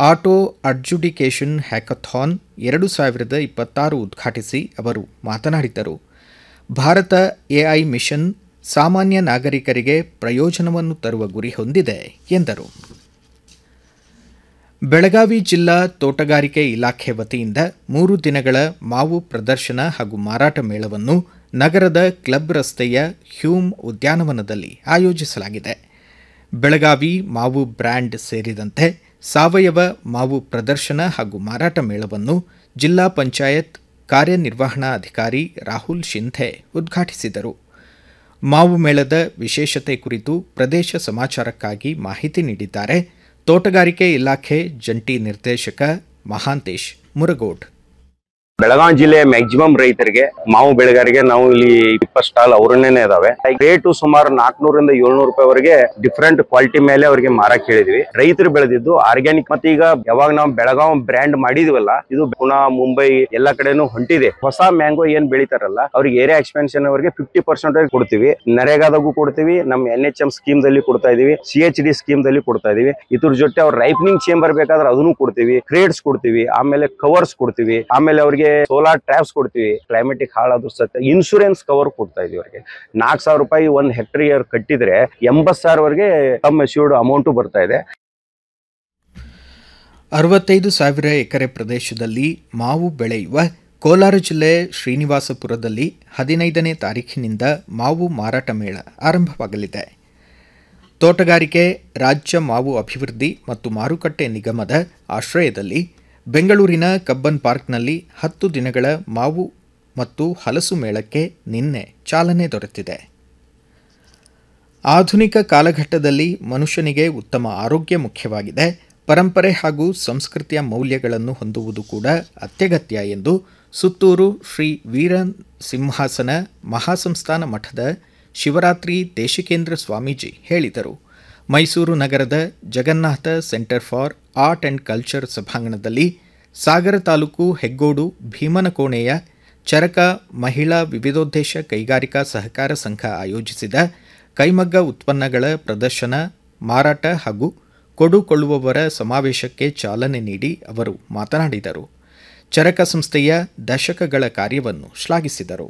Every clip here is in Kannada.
ಆಟೋ ಅಡ್ಜುಡಿಕೇಷನ್ ಹ್ಯಾಕಥಾನ್ ಎರಡು ಸಾವಿರದ ಇಪ್ಪತ್ತಾರು ಉದ್ಘಾಟಿಸಿ ಅವರು ಮಾತನಾಡಿದರು ಭಾರತ ಎಐ ಮಿಷನ್ ಸಾಮಾನ್ಯ ನಾಗರಿಕರಿಗೆ ಪ್ರಯೋಜನವನ್ನು ತರುವ ಗುರಿ ಹೊಂದಿದೆ ಎಂದರು ಬೆಳಗಾವಿ ಜಿಲ್ಲಾ ತೋಟಗಾರಿಕೆ ಇಲಾಖೆ ವತಿಯಿಂದ ಮೂರು ದಿನಗಳ ಮಾವು ಪ್ರದರ್ಶನ ಹಾಗೂ ಮಾರಾಟ ಮೇಳವನ್ನು ನಗರದ ಕ್ಲಬ್ ರಸ್ತೆಯ ಹ್ಯೂಮ್ ಉದ್ಯಾನವನದಲ್ಲಿ ಆಯೋಜಿಸಲಾಗಿದೆ ಬೆಳಗಾವಿ ಮಾವು ಬ್ರ್ಯಾಂಡ್ ಸೇರಿದಂತೆ ಸಾವಯವ ಮಾವು ಪ್ರದರ್ಶನ ಹಾಗೂ ಮಾರಾಟ ಮೇಳವನ್ನು ಜಿಲ್ಲಾ ಪಂಚಾಯತ್ ಕಾರ್ಯನಿರ್ವಹಣಾಧಿಕಾರಿ ರಾಹುಲ್ ಶಿಂಧೆ ಉದ್ಘಾಟಿಸಿದರು ಮಾವು ಮೇಳದ ವಿಶೇಷತೆ ಕುರಿತು ಪ್ರದೇಶ ಸಮಾಚಾರಕ್ಕಾಗಿ ಮಾಹಿತಿ ನೀಡಿದ್ದಾರೆ ತೋಟಗಾರಿಕೆ ಇಲಾಖೆ ಜಂಟಿ ನಿರ್ದೇಶಕ ಮಹಾಂತೇಶ್ ಮುರಗೋಡ್ ಬೆಳಗಾವಿ ಜಿಲ್ಲೆಯ ಮ್ಯಾಕ್ಸಿಮಮ್ ರೈತರಿಗೆ ಮಾವು ಬೆಳೆಗಾರರಿಗೆ ನಾವು ಇಲ್ಲಿ ಇಪ್ಪತ್ತು ಸ್ಟಾಲ್ ಅವ್ರನ್ನೇ ಇದಾವೆ ರೇಟು ಸುಮಾರು ನಾಲ್ಕನೂರಿಂದ ಏಳ್ನೂರು ರೂಪಾಯಿವರೆಗೆ ಡಿಫ್ರೆಂಟ್ ಕ್ವಾಲಿಟಿ ಮೇಲೆ ಅವರಿಗೆ ಮಾರಕ್ ಹೇಳಿದ್ವಿ ರೈತರು ಬೆಳೆದಿದ್ದು ಆರ್ಗ್ಯಾನಿಕ್ ಮತ್ತೆ ಈಗ ಯಾವಾಗ ನಾವು ಬೆಳಗಾವಿ ಬ್ರ್ಯಾಂಡ್ ಮಾಡಿದ್ವಲ್ಲ ಇದು ಪುಣೆ ಮುಂಬೈ ಎಲ್ಲಾ ಕಡೆನೂ ಹೊಂಟಿದೆ ಹೊಸ ಮ್ಯಾಂಗೋ ಏನ್ ಬೆಳಿತಾರಲ್ಲ ಅವ್ರಿಗೆ ಏರಿಯಾ ಎಕ್ಸ್ಪೆನ್ಷನ್ ಅವರಿಗೆ ಫಿಫ್ಟಿ ಪರ್ಸೆಂಟೇಜ್ ಕೊಡ್ತೀವಿ ನರೇಗಾದಾಗೂ ಕೊಡ್ತೀವಿ ನಮ್ಮ ಎನ್ ಎಚ್ ಎಂ ಸ್ಕೀಮ್ ದಲ್ಲಿ ಕೊಡ್ತಾ ಇದೀವಿ ಸಿ ಎಚ್ ಡಿ ಸ್ಕೀಮ್ ದಲ್ಲಿ ಕೊಡ್ತಾ ಇದೀವಿ ಇದ್ರ ಜೊತೆ ಅವ್ರ ರೈಪನಿಂಗ್ ಚೇಂಬರ್ ಬೇಕಾದ್ರೆ ಅದನ್ನು ಕೊಡ್ತೀವಿ ಕ್ರೇಡ್ಸ್ ಕೊಡ್ತೀವಿ ಆಮೇಲೆ ಕವರ್ಸ್ ಕೊಡ್ತೀವಿ ಆಮೇಲೆ ಅವ್ರಿಗೆ ಸೋಲಾರ್ ಟ್ರಾಪ್ಸ್ ಕೊಡ್ತೀವಿ ಕ್ಲೈಮೆಟಿಕ್ ಹಾಳಾದ್ರು ಸತ್ಯ ಇನ್ಶೂರೆನ್ಸ್ ಕವರ್ ಕೊಡ್ತಾ ಇದೀವಿ ಅವ್ರಿಗೆ ನಾಲ್ಕು ಸಾವಿರ ರೂಪಾಯಿ ಒಂದ್ ಹೆಕ್ಟರ್ ಕಟ್ಟಿದ್ರೆ ಎಂಬತ್ ಸಾವಿರವರೆಗೆ ತಮ್ಮ ಅಶ್ಯೂರ್ಡ್ ಅಮೌಂಟ್ ಬರ್ತಾ ಇದೆ ಅರವತ್ತೈದು ಸಾವಿರ ಎಕರೆ ಪ್ರದೇಶದಲ್ಲಿ ಮಾವು ಬೆಳೆಯುವ ಕೋಲಾರ ಜಿಲ್ಲೆ ಶ್ರೀನಿವಾಸಪುರದಲ್ಲಿ ಹದಿನೈದನೇ ತಾರೀಖಿನಿಂದ ಮಾವು ಮಾರಾಟ ಮೇಳ ಆರಂಭವಾಗಲಿದೆ ತೋಟಗಾರಿಕೆ ರಾಜ್ಯ ಮಾವು ಅಭಿವೃದ್ಧಿ ಮತ್ತು ಮಾರುಕಟ್ಟೆ ನಿಗಮದ ಆಶ್ರಯದಲ್ಲಿ ಬೆಂಗಳೂರಿನ ಕಬ್ಬನ್ ಪಾರ್ಕ್ನಲ್ಲಿ ಹತ್ತು ದಿನಗಳ ಮಾವು ಮತ್ತು ಹಲಸು ಮೇಳಕ್ಕೆ ನಿನ್ನೆ ಚಾಲನೆ ದೊರೆತಿದೆ ಆಧುನಿಕ ಕಾಲಘಟ್ಟದಲ್ಲಿ ಮನುಷ್ಯನಿಗೆ ಉತ್ತಮ ಆರೋಗ್ಯ ಮುಖ್ಯವಾಗಿದೆ ಪರಂಪರೆ ಹಾಗೂ ಸಂಸ್ಕೃತಿಯ ಮೌಲ್ಯಗಳನ್ನು ಹೊಂದುವುದು ಕೂಡ ಅತ್ಯಗತ್ಯ ಎಂದು ಸುತ್ತೂರು ಶ್ರೀ ವೀರ ಸಿಂಹಾಸನ ಮಹಾಸಂಸ್ಥಾನ ಮಠದ ಶಿವರಾತ್ರಿ ದೇಶಿಕೇಂದ್ರ ಸ್ವಾಮೀಜಿ ಹೇಳಿದರು ಮೈಸೂರು ನಗರದ Jagannatha centre for art and culture ಸಭಾಂಗಣದಲ್ಲಿ ಸಾಗರ ತಾಲೂಕು ಹೆಗ್ಗೋಡು ಭೀಮನಕೋಣೆಯ ಚರಕ ಮಹಿಳಾ ವಿವಿಧೋದ್ದೇಶ ಕೈಗಾರಿಕಾ ಸಹಕಾರ ಸಂಘ ಆಯೋಜಿಸಿದ ಕೈಮಗ್ಗ ಉತ್ಪನ್ನಗಳ ಪ್ರದರ್ಶನ ಮಾರಾಟ ಹಾಗೂ ಕೊಡುಕೊಳ್ಳುವವರ ಸಮಾವೇಶಕ್ಕೆ ಚಾಲನೆ ನೀಡಿ ಅವರು ಮಾತನಾಡಿದರು ಚರಕ ಸಂಸ್ಥೆಯ ದಶಕಗಳ ಕಾರ್ಯವನ್ನು ಶ್ಲಾಘಿಸಿದರು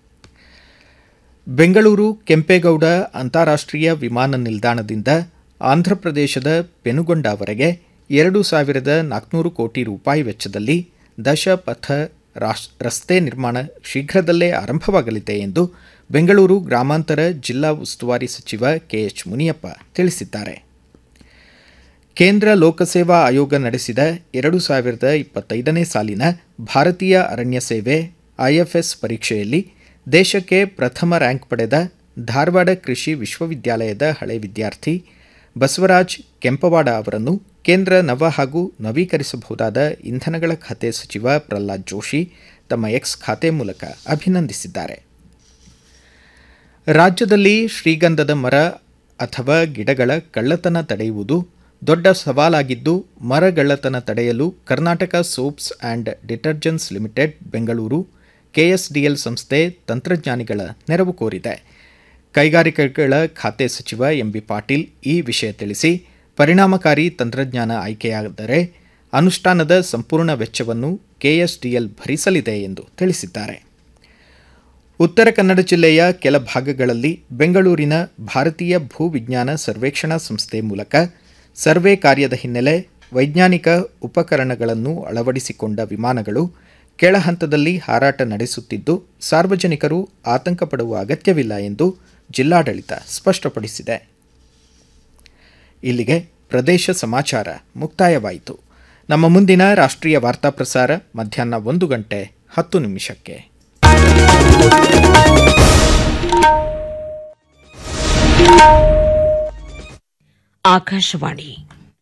ಬೆಂಗಳೂರು ಕೆಂಪೇಗೌಡ ಅಂತಾರಾಷ್ಟ್ರೀಯ ವಿಮಾನ ನಿಲ್ದಾಣದಿಂದ ಆಂಧ್ರಪ್ರದೇಶದ ಪೆನುಗೊಂಡವರೆಗೆ ಎರಡು ಸಾವಿರದ ನಾಲ್ಕುನೂರು ಕೋಟಿ ರೂಪಾಯಿ ವೆಚ್ಚದಲ್ಲಿ ದಶಪಥ ರಸ್ತೆ ನಿರ್ಮಾಣ ಶೀಘ್ರದಲ್ಲೇ ಆರಂಭವಾಗಲಿದೆ ಎಂದು ಬೆಂಗಳೂರು ಗ್ರಾಮಾಂತರ ಜಿಲ್ಲಾ ಉಸ್ತುವಾರಿ ಸಚಿವ ಕೆಎಚ್ ಮುನಿಯಪ್ಪ ತಿಳಿಸಿದ್ದಾರೆ ಕೇಂದ್ರ ಲೋಕಸೇವಾ ಆಯೋಗ ನಡೆಸಿದ ಎರಡು ಸಾವಿರದ ಇಪ್ಪತ್ತೈದನೇ ಸಾಲಿನ ಭಾರತೀಯ ಅರಣ್ಯ ಸೇವೆ ಐಎಫ್ಎಸ್ ಪರೀಕ್ಷೆಯಲ್ಲಿ ದೇಶಕ್ಕೆ ಪ್ರಥಮ ರ್ಯಾಂಕ್ ಪಡೆದ ಧಾರವಾಡ ಕೃಷಿ ವಿಶ್ವವಿದ್ಯಾಲಯದ ಹಳೆ ವಿದ್ಯಾರ್ಥಿ ಬಸವರಾಜ್ ಕೆಂಪವಾಡ ಅವರನ್ನು ಕೇಂದ್ರ ನವ ಹಾಗೂ ನವೀಕರಿಸಬಹುದಾದ ಇಂಧನಗಳ ಖಾತೆ ಸಚಿವ ಪ್ರಹ್ಲಾದ್ ಜೋಶಿ ತಮ್ಮ ಎಕ್ಸ್ ಖಾತೆ ಮೂಲಕ ಅಭಿನಂದಿಸಿದ್ದಾರೆ ರಾಜ್ಯದಲ್ಲಿ ಶ್ರೀಗಂಧದ ಮರ ಅಥವಾ ಗಿಡಗಳ ಕಳ್ಳತನ ತಡೆಯುವುದು ದೊಡ್ಡ ಸವಾಲಾಗಿದ್ದು ಮರಗಳ್ಳತನ ತಡೆಯಲು Karnataka soaps and detergents limited Bengaluru KSDL ಸಂಸ್ಥೆ ತಂತ್ರಜ್ಞಾನಿಗಳ ನೆರವು ಕೋರಿದೆ ಕೈಗಾರಿಕೆಗಳ ಖಾತೆ ಸಚಿವ ಎಂಬಿ ಪಾಟೀಲ್ ಈ ವಿಷಯ ತಿಳಿಸಿ ಪರಿಣಾಮಕಾರಿ ತಂತ್ರಜ್ಞಾನ ಆಯ್ಕೆಯಾದರೆ ಅನುಷ್ಠಾನದ ಸಂಪೂರ್ಣ ವೆಚ್ಚವನ್ನು ಕೆಎಸ್ಡಿಎಲ್ ಭರಿಸಲಿದೆ ಎಂದು ತಿಳಿಸಿದ್ದಾರೆ ಉತ್ತರ ಕನ್ನಡ ಜಿಲ್ಲೆಯ ಕೆಲ ಭಾಗಗಳಲ್ಲಿ ಬೆಂಗಳೂರಿನ ಭಾರತೀಯ ಭೂವಿಜ್ಞಾನ ಸರ್ವೇಕ್ಷಣಾ ಸಂಸ್ಥೆ ಮೂಲಕ ಸರ್ವೆ ಕಾರ್ಯದ ಹಿನ್ನೆಲೆ ವೈಜ್ಞಾನಿಕ ಉಪಕರಣಗಳನ್ನು ಅಳವಡಿಸಿಕೊಂಡ ವಿಮಾನಗಳು ಕೆಳ ಹಂತದಲ್ಲಿ ಹಾರಾಟ ನಡೆಸುತ್ತಿದ್ದು ಸಾರ್ವಜನಿಕರು ಆತಂಕ ಪಡುವ ಅಗತ್ಯವಿಲ್ಲ ಎಂದು ಜಿಲ್ಲಾಡಳಿತ ಸ್ಪಷ್ಟಪಡಿಸಿದೆ ಇಲ್ಲಿಗೆ ಪ್ರದೇಶ ಸಮಾಚಾರ ಮುಕ್ತಾಯವಾಯಿತು ನಮ್ಮ ಮುಂದಿನ ರಾಷ್ಟ್ರೀಯ ವಾರ್ತಾ ಪ್ರಸಾರ ಮಧ್ಯಾಹ್ನ ಒಂದು ಗಂಟೆ ಹತ್ತು ನಿಮಿಷಕ್ಕೆ ಆಕಾಶವಾಣಿ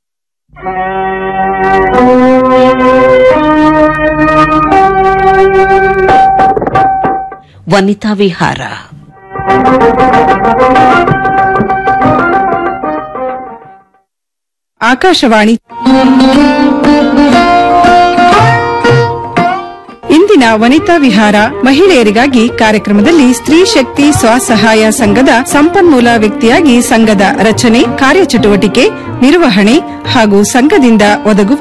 ವನಿತಾ ವಿಹಾರ ಆಕಾಶವಾಣಿ ಇಂದಿನ ವನಿತಾ ವಿಹಾರ ಮಹಿಳೆಯರಿಗಾಗಿ ಕಾರ್ಯಕ್ರಮದಲ್ಲಿ ಸ್ತ್ರೀ ಶಕ್ತಿ ಸ್ವಸಹಾಯ ಸಂಘದ ಸಂಪನ್ಮೂಲ ವ್ಯಕ್ತಿಯಾಗಿ ಸಂಘದ ರಚನೆ ಕಾರ್ಯಚಟುವಟಿಕೆ ನಿರ್ವಹಣೆ ಹಾಗೂ ಸಂಘದಿಂದ ಒದಗುವ